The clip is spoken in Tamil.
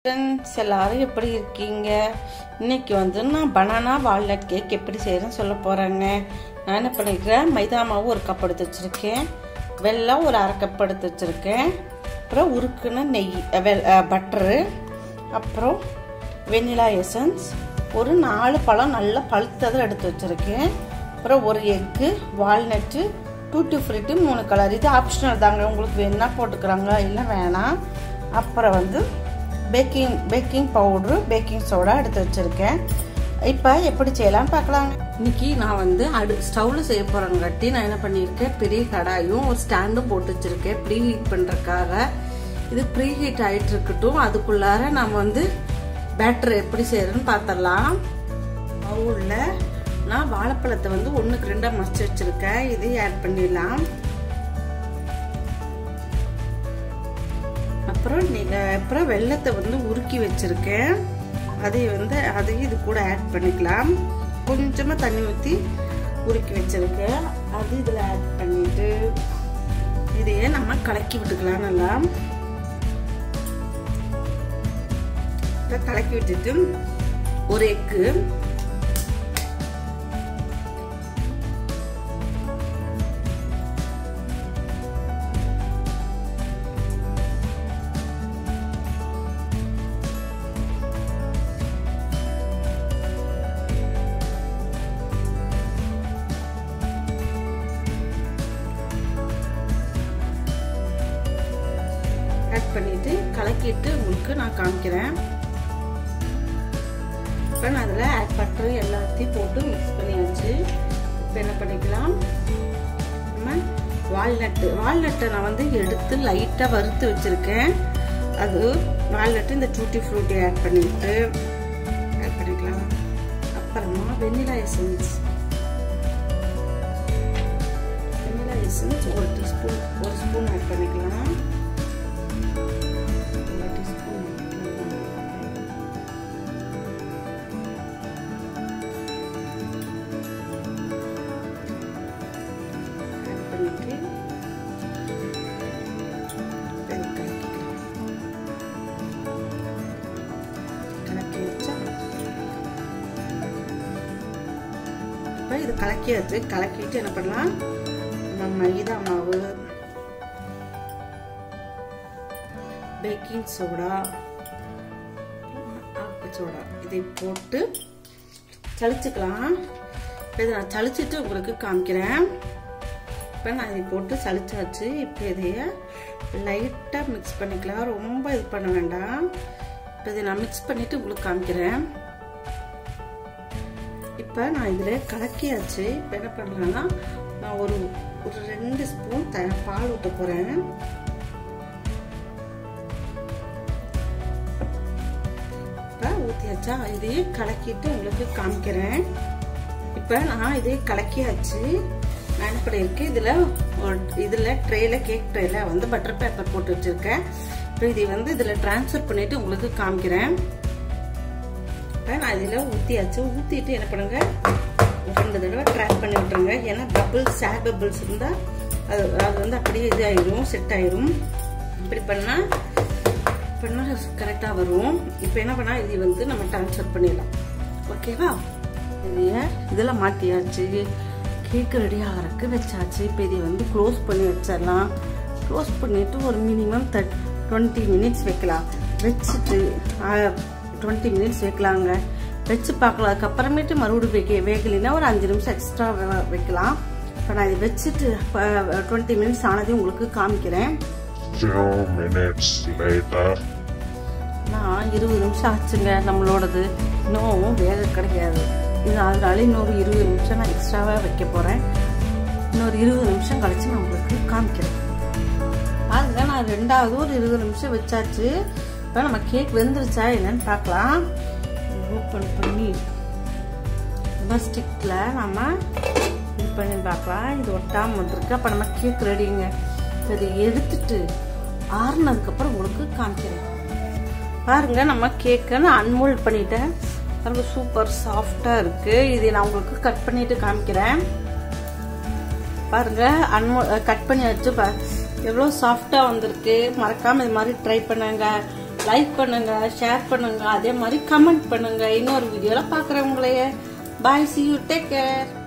ஃப்ரெண்ட்ஸ் எல்லாரும் எப்படி இருக்கீங்க இன்னைக்கு வந்து நான் பனானா வால்நட் கேக் எப்படி செய்யறேன்னு சொல்ல போகிறேங்க நான் என்ன பண்ணிக்கிறேன் மைதா மாவு ஒரு கப் எடுத்து வச்சுருக்கேன் வெல்லம் ஒரு அரை கப் எடுத்து வச்சுருக்கேன் அப்புறம் உருக்குன நெய் வெல் பட்டரு அப்புறம் வெனிலா எசன்ஸ் ஒரு நாலு பழம் நல்லா பழுத்ததை எடுத்து வச்சுருக்கேன் அப்புறம் ஒரு எக்கு வால்நட்டு டூட்டி ஃப்ரூட்டு மூணு கலர் இது ஆப்ஷனல் தாங்க உங்களுக்கு வேணா போட்டுக்கிறாங்க இல்லை வேணாம் அப்புறம் வந்து baking baking powder baking soda எடுத்து வச்சுருக்கேன் இப்போ எப்படி செய்யலாம்னு பார்க்கலாம் இன்னைக்கு நான் வந்து அடு ஸ்டவ்வில் செய்ய போகிறங்காட்டி நான் என்ன பண்ணியிருக்கேன் பெரிய கடாயும் ஒரு ஸ்டாண்டும் போட்டு வச்சுருக்கேன் ப்ரீ ஹீட் பண்ணுறக்காக இது ப்ரீ ஹீட் ஆகிட்டு இருக்கட்டும் அதுக்குள்ளார நம்ம வந்து பேட்டர் எப்படி செய்யறதுன்னு பார்த்துடலாம் பவுலில் நான் வாழைப்பழத்தை வந்து ஒன்றுக்கு ரெண்டாக மசிச்சு வச்சுருக்கேன் இதையும் ஆட் பண்ணிடலாம் அப்புறம் அப்புறம் வெள்ளத்தை வந்து உருக்கி வச்சுருக்கேன் அதை வந்து அதையும் இது கூட ஆட் பண்ணிக்கலாம் கொஞ்சமாக தண்ணி ஊற்றி உருக்கி வச்சுருக்கேன் அது இதில் ஆட் பண்ணிட்டு இதையே நம்ம கலக்கி விட்டுக்கலாம் நல்லா கலக்கி விட்டுட்டு ஒரு எக்கு ஆட் பண்ணிட்டு கலக்கிட்டு உங்களுக்கு நான் காமிக்கிறேன் இப்போ நான் அதில் ஆட் பட்டர் எல்லாத்தையும் போட்டு மிக்ஸ் பண்ணியாச்சு இப்போ என்ன பண்ணிக்கலாம் நம்ம வால்நட்டு வால்நட்டை நான் வந்து எடுத்து லைட்டாக வறுத்து வச்சுருக்கேன் அது வால்நட்டு இந்த டூட்டி ஃப்ரூட்டி ஆட் பண்ணிட்டு ஆட் பண்ணிக்கலாம் அப்புறமா வெண்ணிலா எசன்ஸ் வெண்ணிலா எசன்ஸ் ஒரு டீஸ்பூன் ஒரு ஸ்பூன் ஆட் பண்ணிக்கலாம் இப்போ இது கலக்கியாச்சு கலக்கிட்டு என்ன பண்ணலாம் நம்ம மைதா மாவு பேக்கிங் சோடா ஆப்பு சோடா இதை போட்டு சளிச்சுக்கலாம் இதை நான் சளிச்சிட்டு உங்களுக்கு காமிக்கிறேன் இப்போ நான் இதை போட்டு சளிச்சாச்சு இப்போ இதைய லைட்டாக மிக்ஸ் பண்ணிக்கலாம் ரொம்ப இது பண்ண வேண்டாம் இப்போ இதை நான் மிக்ஸ் பண்ணிவிட்டு உங்களுக்கு காமிக்கிறேன் இப்போ நான் இதில் கலக்கியாச்சு இப்போ என்ன பண்ணலான்னா நான் ஒரு ஒரு ரெண்டு ஸ்பூன் த பால் ஊற்ற போகிறேன் இப்போ ஊற்றியாச்சா இதையும் கலக்கிட்டு உங்களுக்கு காமிக்கிறேன் இப்போ நான் இதே கலக்கியாச்சு நான் என்ன பண்ணியிருக்கேன் இதில் இதில் ட்ரேயில் கேக் ட்ரேயில் வந்து பட்டர் பேப்பர் போட்டு வச்சுருக்கேன் இப்போ இதை வந்து இதில் ட்ரான்ஸ்ஃபர் பண்ணிவிட்டு உங்களுக்கு காமிக்கிறேன் இப்போ நான் இதில் ஊற்றியாச்சு ஊற்றிட்டு என்ன பண்ணுங்க ரெண்டு தடவை ட்ராக் பண்ணி விட்ருங்க ஏன்னா பபிள்ஸ் சேர் பபிள்ஸ் இருந்தால் அது அது வந்து அப்படியே இது ஆயிரும் செட் ஆயிரும் இப்படி பண்ணால் பண்ணால் கரெக்டாக வரும் இப்போ என்ன பண்ணால் இது வந்து நம்ம ட்ரான்ஸ்ஃபர் பண்ணிடலாம் ஓகேவா இதைய இதில் மாட்டியாச்சு கேக்கு ரெடி ஆகிறதுக்கு வச்சாச்சு இப்போ இதை வந்து க்ளோஸ் பண்ணி வச்சிடலாம் க்ளோஸ் பண்ணிவிட்டு ஒரு மினிமம் தட் டுவெண்ட்டி மினிட்ஸ் வைக்கலாம் வச்சுட்டு டுவெண்ட்டி மினிட்ஸ் வைக்கலாங்க வச்சு பார்க்கலாம் அதுக்கப்புறமேட்டு மறுபடியும் வைக்க வேகலைன்னா ஒரு அஞ்சு நிமிஷம் எக்ஸ்ட்ரா வைக்கலாம் இப்போ நான் இதை வச்சுட்டு டுவெண்ட்டி மினிட்ஸ் ஆனதையும் உங்களுக்கு காமிக்கிறேன் few minutes later. நான் இருபது நிமிஷம் ஆச்சுங்க நம்மளோடது இன்னும் வேக கிடையாது இது அதனால இன்னொரு இருபது நிமிஷம் நான் எக்ஸ்ட்ராவாக வைக்க போகிறேன் இன்னொரு இருபது நிமிஷம் கழிச்சு நான் உங்களுக்கு காமிக்கிறேன் பாருங்க நான் ரெண்டாவது ஒரு இருபது நிமிஷம் வச்சாச்சு இப்போ நம்ம கேக் வெந்துருச்சா என்னன்னு பார்க்கலாம் ஓப்பன் பண்ணி இந்த ஸ்டிக்கில் நம்ம இது பண்ணி பார்க்கலாம் இது ஒட்டாமல் வந்திருக்கு அப்போ நம்ம கேக் ரெடிங்க இப்போ இதை எடுத்துட்டு ஆறுனதுக்கப்புறம் உங்களுக்கு காமிக்கிறேன் பாருங்க நம்ம கேக்கை நான் அன்மோல்ட் பண்ணிட்டேன் பாருங்க சூப்பர் சாஃப்டாக இருக்குது இதை நான் உங்களுக்கு கட் பண்ணிட்டு காமிக்கிறேன் பாருங்க அன்மோ கட் பண்ணி வச்சு பா எவ்வளோ சாஃப்டாக வந்திருக்கு மறக்காமல் இது மாதிரி ட்ரை பண்ணுங்க லைக் பண்ணுங்க ஷேர் பண்ணுங்க அதே மாதிரி கமெண்ட் பண்ணுங்க இன்னொரு வீடியோல பாக்குறேன் உங்களைய bye see you take care